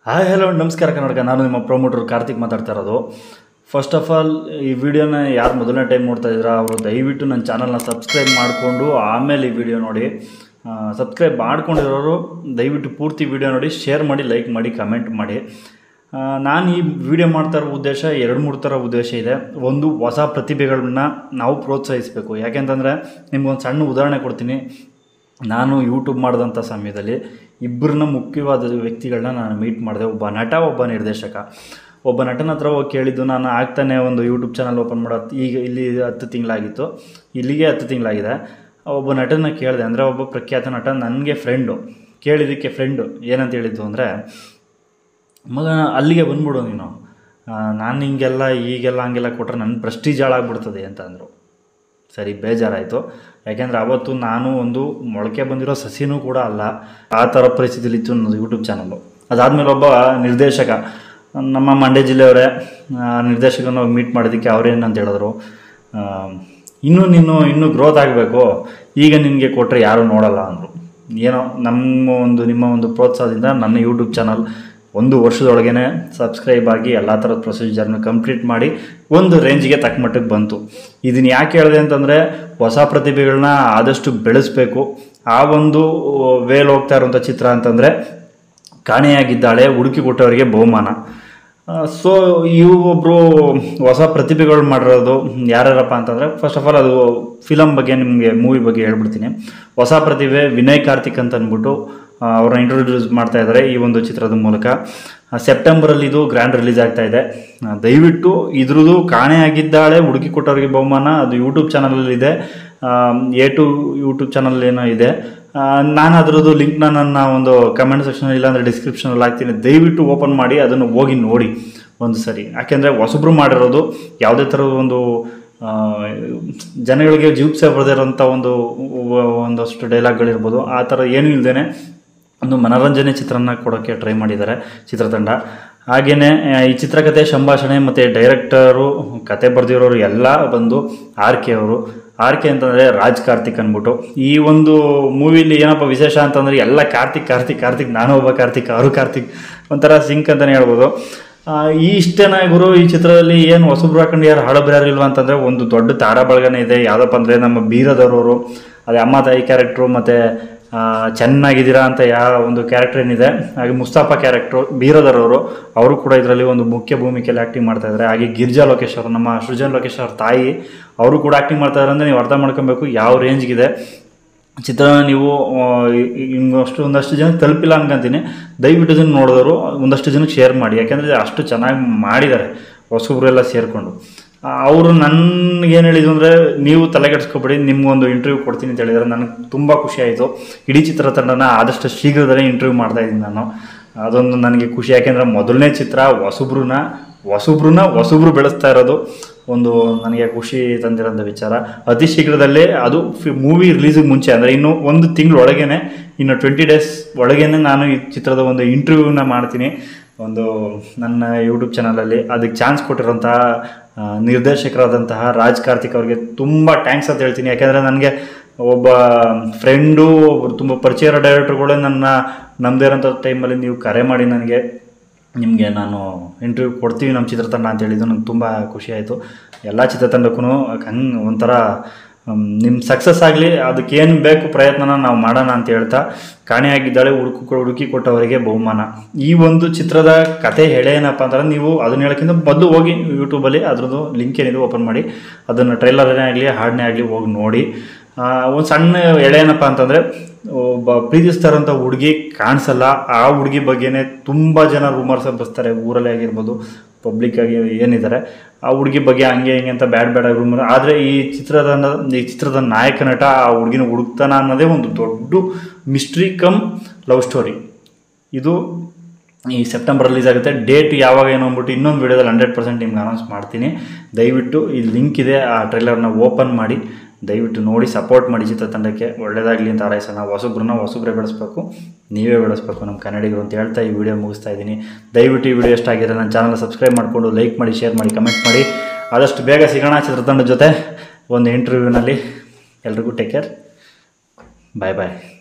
hi hello ನಮಸ್ಕಾರ ಕರ್ನಾಟಕ ನಾನು ನಿಮ್ಮ ಪ್ರೊಮೋಟರ್ ಕಾರ್ತಿಕ್ ಮಾತಾಡ್ತಾ ಇರೋದು ಫಸ್ಟ್ ಆಫ್ ಆಲ್ ಈ ವಿಡಿಯೋನ ಯಾರು ಮೊದಲನೇ ಟೈಮ್ ನೋಡ್ತಾ ಇದ್ದೀರಾ ಅವರು ದಯವಿಟ್ಟು ನನ್ನ ಚಾನಲ್ನ ಸಬ್ಸ್ಕ್ರೈಬ್ ಮಾಡಿಕೊಂಡು ಆಮೇಲೆ ಈ ವಿಡಿಯೋ ನೋಡಿ ಸಬ್ಸ್ಕ್ರೈಬ್ ಮಾಡ್ಕೊಂಡಿರೋರು ದಯವಿಟ್ಟು ಪೂರ್ತಿ ವಿಡಿಯೋ ನೋಡಿ ಶೇರ್ ಮಾಡಿ ಲೈಕ್ ಮಾಡಿ ಕಮೆಂಟ್ ಮಾಡಿ ಆ, ನಾನು ಈ ವಿಡಿಯೋ ಮಾಡ್ತಾ ಇರೋ ಉದ್ದೇಶ ಎರಡು ಮೂರು ಥರ ಉದ್ದೇಶ ಇದೆ ಒಂದು ಹೊಸ ಪ್ರತಿಭೆಗಳನ್ನ ನಾವು ಪ್ರೋತ್ಸಾಹಿಸಬೇಕು ಯಾಕೆಂತಂದರೆ ನಿಮ್ಗೊಂದು ಸಣ್ಣ ಉದಾಹರಣೆ ಕೊಡ್ತೀನಿ ನಾನು ಯೂಟ್ಯೂಬ್ ಮಾಡಿದಂಥ ಸಮಯದಲ್ಲಿ ಇಬ್ಬರನ್ನ ಮುಖ್ಯವಾದ ವ್ಯಕ್ತಿಗಳನ್ನ ನಾನು ಮೀಟ್ ಮಾಡಿದೆ ಒಬ್ಬ ನಟ ಒಬ್ಬ ನಿರ್ದೇಶಕ ಒಬ್ಬ ನಟನ ಹತ್ರ ಹೋಗಿ ಕೇಳಿದ್ದು ನಾನು ಆಗ್ತಾನೆ ಒಂದು ಯೂಟ್ಯೂಬ್ ಚಾನಲ್ ಓಪನ್ ಮಾಡೋ ಈಗ ಇಲ್ಲಿ ಹತ್ತು ತಿಂಗಳಾಗಿತ್ತು ಇಲ್ಲಿಗೆ ಹತ್ತು ತಿಂಗಳಾಗಿದೆ ಒಬ್ಬ ನಟನ ಕೇಳಿದೆ ಅಂದರೆ ಒಬ್ಬ ಪ್ರಖ್ಯಾತ ನಟ ನನಗೆ ಫ್ರೆಂಡು ಕೇಳಿದ್ದಕ್ಕೆ ಫ್ರೆಂಡು ಏನಂತ ಹೇಳಿದ್ದು ಅಂದರೆ ಮಗ ಅಲ್ಲಿಗೆ ಬಂದ್ಬಿಡು ನೀನು ನಾನು ಹಿಂಗೆಲ್ಲ ಈಗೆಲ್ಲ ಹಂಗೆಲ್ಲ ಕೊಟ್ಟರೆ ನನ್ನ ಪ್ರೆಸ್ಟೀಜ್ ಹಾಳಾಗ್ಬಿಡ್ತದೆ ಅಂತ ಅಂದರು ಸರಿ ಬೇಜಾರಾಯಿತು ಯಾಕೆಂದರೆ ಅವತ್ತು ನಾನು ಒಂದು ಮೊಳಕೆ ಬಂದಿರೋ ಸಸಿನೂ ಕೂಡ ಅಲ್ಲ ಆ ಥರ ಪರಿಸ್ಥಿತಿಲಿತ್ತು ನನ್ನದು ಯೂಟ್ಯೂಬ್ ಚಾನಲ್ಲು ಅದಾದಮೇಲೆ ಒಬ್ಬ ನಿರ್ದೇಶಕ ನಮ್ಮ ಮಂಡ್ಯ ಜಿಲ್ಲೆಯವರೇ ಆ ನಿರ್ದೇಶಕನ ಹೋಗಿ ಮೀಟ್ ಮಾಡೋದಕ್ಕೆ ಅವ್ರೇನಂತ ಹೇಳಿದ್ರು ಆ, ಇನ್ನೂ ನೀನು ಇನ್ನೂ ಗ್ರೋತ್ ಆಗಬೇಕು ಈಗ ನಿನಗೆ ಕೊಟ್ಟರೆ ಯಾರೂ ನೋಡಲ್ಲ ಅಂದರು ಏನೋ ನಮ್ಮ ಒಂದು ನಿಮ್ಮ ಒಂದು ಪ್ರೋತ್ಸಾಹದಿಂದ ನನ್ನ ಯೂಟ್ಯೂಬ್ ಚಾನಲ್ ಒಂದು ವರ್ಷದೊಳಗೇ ಸಬ್ಸ್ಕ್ರೈಬ್ ಆಗಿ ಎಲ್ಲ ಥರದ ಪ್ರೊಸೀಜರ್ನ ಕಂಪ್ಲೀಟ್ ಮಾಡಿ ಒಂದು ರೇಂಜಿಗೆ ತಕ್ಕ ಮಟ್ಟಿಗೆ ಬಂತು ಇದನ್ನು ಯಾಕೆ ಹೇಳಿದೆ ಅಂತಂದರೆ ಹೊಸ ಪ್ರತಿಭೆಗಳನ್ನ ಆದಷ್ಟು ಬೆಳೆಸಬೇಕು ಆ ಒಂದು ವೇಲ್ ಹೋಗ್ತಾ ಇರುವಂಥ ಚಿತ್ರ ಅಂತಂದರೆ ಕಾಣೆಯಾಗಿದ್ದಾಳೆ ಹುಡುಕಿ ಕೊಟ್ಟವರಿಗೆ ಬಹುಮಾನ ಸೊ ಇವು ಒಬ್ಬರು ಹೊಸ ಪ್ರತಿಭೆಗಳು ಮಾಡಿರೋದು ಯಾರ್ಯಾರಪ್ಪ ಅಂತಂದರೆ ಫಸ್ಟ್ ಆಫ್ ಆಲ್ ಅದು ಫಿಲಮ್ ಬಗ್ಗೆ ನಿಮಗೆ ಮೂವಿ ಬಗ್ಗೆ ಹೇಳ್ಬಿಡ್ತೀನಿ ಹೊಸ ಪ್ರತಿಭೆ ವಿನಯ್ ಕಾರ್ತಿಕ್ ಅಂತ ಅಂದ್ಬಿಟ್ಟು ಆ, ಅವ್ರನ್ನ ಇಂಟ್ರೊಡ್ಯೂಸ್ ಮಾಡ್ತಾ ಇದ್ದಾರೆ ಈ ಒಂದು ಚಿತ್ರದ ಮೂಲಕ ಆ, ಸೆಪ್ಟೆಂಬರಲ್ಲಿ ಇದು ಗ್ರ್ಯಾಂಡ್ ರಿಲೀಸ್ ಆಗ್ತಾ ಇದೆ ಆ, ದಯವಿಟ್ಟು ಇದ್ರದ್ದು ಕಾಣೆಯಾಗಿದ್ದಾಳೆ ಹುಡುಕಿ ಕೊಟ್ಟವರಿಗೆ ಬಹುಮಾನ ಅದು ಯೂಟ್ಯೂಬ್ ಚಾನಲಲ್ಲಿದೆ ಎ ಟು ಯೂಟ್ಯೂಬ್ ಚಾನಲ್ ಏನೋ ಇದೆ ಆ, ನಾನು ಅದರದ್ದು ಲಿಂಕ್ನ ನನ್ನ ಒಂದು ಕಮೆಂಟ್ ಸೆಕ್ಷನ್ ಇಲ್ಲಾಂದರೆ ಡಿಸ್ಕ್ರಿಪ್ಷನಲ್ಲಿ ಹಾಕ್ತೀನಿ ದಯವಿಟ್ಟು ಓಪನ್ ಮಾಡಿ ಅದನ್ನು ಹೋಗಿ ನೋಡಿ ಒಂದು ಸರಿ ಯಾಕೆಂದರೆ ಹೊಸಬ್ರು ಮಾಡಿರೋದು ಯಾವುದೇ ಥರದ ಒಂದು ಆ, ಜನಗಳಿಗೆ ಜೀಪ್ಸೆ ಬರೆದಿರೋಂಥ ಒಂದು ಒ- ಒಂದಷ್ಟು ಡೈಲಾಗ್ಗಳಿರ್ಬೋದು ಆ ಥರ ಏನೂ ಇಲ್ಲದೇ ಒಂದು ಮನೋರಂಜನೆ ಚಿತ್ರನ ಕೊಡೋಕ್ಕೆ ಟ್ರೈ ಮಾಡಿದ್ದಾರೆ ಚಿತ್ರತಂಡ ಹಾಗೆಯೇ ಈ ಚಿತ್ರಕಥೆ ಸಂಭಾಷಣೆ ಮತ್ತು ಡೈರೆಕ್ಟರು ಕತೆ ಬರೆದಿರೋರು ಎಲ್ಲ ಬಂದು ಆರ್ ಕೆ ಅವರು ಆರ್ ಕೆ ಅಂತಂದರೆ ರಾಜ್ ಕಾರ್ತಿಕ್ ಅಂದ್ಬಿಟ್ಟು ಈ ಒಂದು ಮೂವಿಲಿ ಏನಪ್ಪ ವಿಶೇಷ ಅಂತಂದರೆ ಎಲ್ಲ ಕಾರ್ತಿಕ್ ಕಾರ್ತಿಕ್ ಕಾರ್ತಿಕ್ ನಾನು ಒಬ್ಬ ಕಾರ್ತಿಕ್ ಅವರು ಕಾರ್ತಿಕ್ ಒಂಥರ ಸಿಂಕ್ ಅಂತಲೇ ಹೇಳ್ಬೋದು ಆ, ಈ ಇಷ್ಟೇನ ಗುರು ಈ ಚಿತ್ರದಲ್ಲಿ ಏನು ಹೊಸಬ್ರು ಹಾಕೊಂಡು ಯಾರು ಹಳಬ್ರು ಯಾರು ಇಲ್ವಾ ಅಂತಂದರೆ ಒಂದು ದೊಡ್ಡ ತಾರಾ ಬಳಗನೇ ಇದೆ ಯಾವುದಪ್ಪ ಅಂದರೆ ನಮ್ಮ ಬೀರದವರು ಅದೇ ಅಮ್ಮ ತಾಯಿ ಕ್ಯಾರೆಕ್ಟ್ರು ಮತ್ತು ಚೆನ್ನಾಗಿದ್ದೀರಾ ಅಂತ ಯಾವ ಒಂದು ಕ್ಯಾರೆಕ್ಟರ್ ಏನಿದೆ ಹಾಗೆ ಮುಸ್ತಫಾ ಕ್ಯಾರೆಕ್ಟ್ರು ಬೀರದರವರು ಅವರು ಕೂಡ ಇದರಲ್ಲಿ ಒಂದು ಮುಖ್ಯ ಭೂಮಿಕೆಯಲ್ಲಿ ಆ್ಯಕ್ಟಿಂಗ್ ಮಾಡ್ತಾ ಇದ್ದಾರೆ ಹಾಗೆ ಗಿರ್ಜಾ ಲೋಕೇಶ್ ಅವರು ನಮ್ಮ ಸೃಜನ್ ಲೋಕೇಶ್ ಅವ್ರ ತಾಯಿ ಅವರು ಕೂಡ ಆ್ಯಕ್ಟಿಂಗ್ ಮಾಡ್ತಾ ಇದ್ದಾರೆ ಅಂದರೆ ನೀವು ಅರ್ಥ ಮಾಡ್ಕೊಬೇಕು ಯಾವ ರೇಂಜ್ಗಿದೆ ಚಿತ್ರನ ನೀವು ಆ, ಈ- ಈ- ಇನ್ನಷ್ಟು ಒಂದಷ್ಟು ಜನಕ್ಕೆ ತಲುಪಿಲ್ಲ ಅನ್ಕೊಂತೀನಿ ದಯವಿಟ್ಟು ಇದನ್ನು ನೋಡಿದವರು ಒಂದಷ್ಟು ಜನಕ್ಕೆ ಶೇರ್ ಮಾಡಿ ಯಾಕೆಂದರೆ ಅಷ್ಟು ಚೆನ್ನಾಗಿ ಮಾಡಿದ್ದಾರೆ ಹೊಸಬ್ರೆಲ್ಲ ಸೇರಿಕೊಂಡು ಅವರು ನನಗೇನು ಹೇಳಿದ್ರು ಅಂದರೆ ನೀವು ತಲೆಗೆಡಿಸ್ಕೊಬೇಡಿ ನಿಮ್ಗೊಂದು ಇಂಟರ್ವ್ಯೂ ಕೊಡ್ತೀನಿ ಅಂತ ಹೇಳಿದ್ದಾರೆ ನನಗೆ ತುಂಬ ಖುಷಿ ಆಯಿತು ಇಡೀ ಚಿತ್ರತಂಡನ ಆದಷ್ಟು ಶೀಘ್ರದಲ್ಲೇ ಇಂಟರ್ವ್ಯೂ ಮಾಡ್ತಾ ಇದ್ದೀನಿ ನಾನು ಅದೊಂದು ನನಗೆ ಖುಷಿ ಯಾಕೆಂದರೆ ಮೊದಲನೇ ಚಿತ್ರ ಹೊಸಬ್ರನ್ನ ಹೊಸಬ್ರನ್ನ ಹೊಸಬ್ರು ಬೆಳೆಸ್ತಾ ಇರೋದು ಒಂದು ನನಗೆ ಖುಷಿ ತಂದಿರೋಂಥ ವಿಚಾರ ಅತಿ ಶೀಘ್ರದಲ್ಲೇ ಅದು ಮೂವಿ ರಿಲೀಸಿಗೆ ಮುಂಚೆ ಅಂದರೆ ಇನ್ನು ಒಂದು ತಿಂಗಳ ಒಳಗೇನೆ ಇನ್ನು ಟ್ವೆಂಟಿ ಡೇಸ್ ಒಳಗೇನೆ ನಾನು ಈ ಚಿತ್ರದ ಒಂದು ಇಂಟರ್ವ್ಯೂನ ಮಾಡ್ತೀನಿ ಒಂದು ನನ್ನ ಯೂಟ್ಯೂಬ್ ಚಾನಲಲ್ಲಿ ಅದಕ್ಕೆ ಚಾನ್ಸ್ ಕೊಟ್ಟಿರೋಂತಹ ಆ, ನಿರ್ದೇಶಕರಾದಂತಹ ರಾಜ್ ಕಾರ್ತಿಕ್ ಅವರಿಗೆ ತುಂಬ ಟ್ಯಾಂಕ್ಸ್ ಅಂತ ಹೇಳ್ತೀನಿ ಯಾಕೆಂದರೆ ನನಗೆ ಒಬ್ಬ ಫ್ರೆಂಡು ಒಬ್ಬರು ತುಂಬ ಪರಿಚಯ ಇರೋ ಡೈರೆಕ್ಟರ್ಗಳೇ ನನ್ನ ನಮ್ಮದೇ ಇರೋಂಥ ಟೈಮಲ್ಲಿ ನೀವು ಕರೆ ಮಾಡಿ ನನಗೆ ನಿಮಗೆ ನಾನು ಇಂಟರ್ವ್ಯೂ ಕೊಡ್ತೀವಿ ನಮ್ಮ ಚಿತ್ರತಂಡ ಅಂತ ಹೇಳಿದ್ದು ನಂಗೆ ತುಂಬ ಖುಷಿ ಆಯಿತು ಎಲ್ಲ ಚಿತ್ರತಂಡಕ್ಕೂ ಹಂಗೆ ಒಂಥರ ನಿಮ್ಮ ಸಕ್ಸಸ್ ಆಗಲಿ ಅದಕ್ಕೆ ಏನು ಬೇಕು ಪ್ರಯತ್ನನ ನಾವು ಮಾಡೋಣ ಅಂತ ಹೇಳ್ತಾ ಕಾಣೆಯಾಗಿದ್ದಾಳೆ ಹುಡುಕು ಹುಡುಕಿ ಕೊಟ್ಟವರಿಗೆ ಬಹುಮಾನ ಈ ಒಂದು ಚಿತ್ರದ ಕತೆ ಹೇಳೇ ಏನಪ್ಪ ಅಂತಂದ್ರೆ ನೀವು ಅದನ್ನ ಹೇಳೋಕ್ಕಿಂತ ಮೊದಲು ಹೋಗಿ ಯೂಟ್ಯೂಬಲ್ಲಿ ಅದ್ರದ್ದು ಲಿಂಕ್ ಏನಿದೆ ಓಪನ್ ಮಾಡಿ ಅದನ್ನು ಟ್ರೈಲರೇ ಆಗಲಿ ಹಾಡನೇ ಆಗಲಿ ಹೋಗಿ ನೋಡಿ ಒಂದು ಸಣ್ಣ ಎಳೆ ಏನಪ್ಪ ಅಂತಂದರೆ ಒಬ್ಬ ಪ್ರೀತಿಸ್ತಾ ಇರೋಂಥ ಹುಡುಗಿ ಕಾಣಿಸಲ್ಲ ಆ ಹುಡುಗಿ ಬಗ್ಗೆನೇ ತುಂಬ ಜನ ರೂಮರ್ಸ್ ಬರ್ತಾರೆ ಊರಲ್ಲೇ ಆಗಿರ್ಬೋದು ಪಬ್ಲಿಕ್ ಆಗಿ ಏನಿದ್ದಾರೆ ಆ ಹುಡುಗಿ ಬಗ್ಗೆ ಹಂಗೆ ಹಿಂಗೆ ಅಂತ ಬ್ಯಾಡ್ ಬ್ಯಾಡ್ ಆಗಿ ರೂಮರ್ ಆದರೆ ಈ ಚಿತ್ರದ ಈ ಚಿತ್ರದ ನಾಯಕ ನಟ ಆ ಹುಡುಗಿನ ಹುಡುಕ್ತಾನ ಅನ್ನೋದೇ ಒಂದು ದೊಡ್ಡ ಮಿಸ್ಟ್ರಿ ಕಮ್ ಲವ್ ಸ್ಟೋರಿ ಇದು ಈ ಸೆಪ್ಟೆಂಬರ್ ರಿಲೀಸ್ ಆಗುತ್ತೆ ಡೇಟ್ ಯಾವಾಗ ಏನು ಅಂದ್ಬಿಟ್ಟು ಇನ್ನೊಂದು ವೀಡಿಯೋದಲ್ಲಿ ಹಂಡ್ರೆಡ್ ಪರ್ಸೆಂಟ್ ನಿಮ್ಗೆ ಅನೌನ್ಸ್ ಮಾಡ್ತೀನಿ ದಯವಿಟ್ಟು ಈ ಲಿಂಕ್ ಇದೆ ಆ ಟ್ರೈಲರ್ನ ಓಪನ್ ಮಾಡಿ ದಯವಿಟ್ಟು ನೋಡಿ ಸಪೋರ್ಟ್ ಮಾಡಿ ಚಿತ್ರತಂಡಕ್ಕೆ ಒಳ್ಳೇದಾಗಲಿ ಅಂತ ಹಾರೈಸೋಣ ಹೊಸಬ್ರನ್ನ ಹೊಸಬ್ರೇ ಬೆಳೆಸ್ಬೇಕು ನೀವೇ ಬೆಳೆಸ್ಬೇಕು ನಮ್ಮ ಕನ್ನಡಿಗರು ಅಂತ ಹೇಳ್ತಾ ಈ ವಿಡಿಯೋ ಮುಗಿಸ್ತಾ ಇದ್ದೀನಿ ದಯವಿಟ್ಟು ಈ ವಿಡಿಯೋ ಇಷ್ಟ ಆಗಿದೆ ನನ್ನ ಚಾನಲ್ ಸಬ್ಸ್ಕ್ರೈಬ್ ಮಾಡಿಕೊಂಡು ಲೈಕ್ ಮಾಡಿ ಶೇರ್ ಮಾಡಿ ಕಮೆಂಟ್ ಮಾಡಿ ಆದಷ್ಟು ಬೇಗ ಸಿಗೋಣ ಚಿತ್ರತಂಡದ ಜೊತೆ ಒಂದು ಇಂಟರ್ವ್ಯೂನಲ್ಲಿ ಎಲ್ರಿಗೂ ಟೇಕ್ ಕೇರ್ ಬಾಯ್ ಬಾಯ್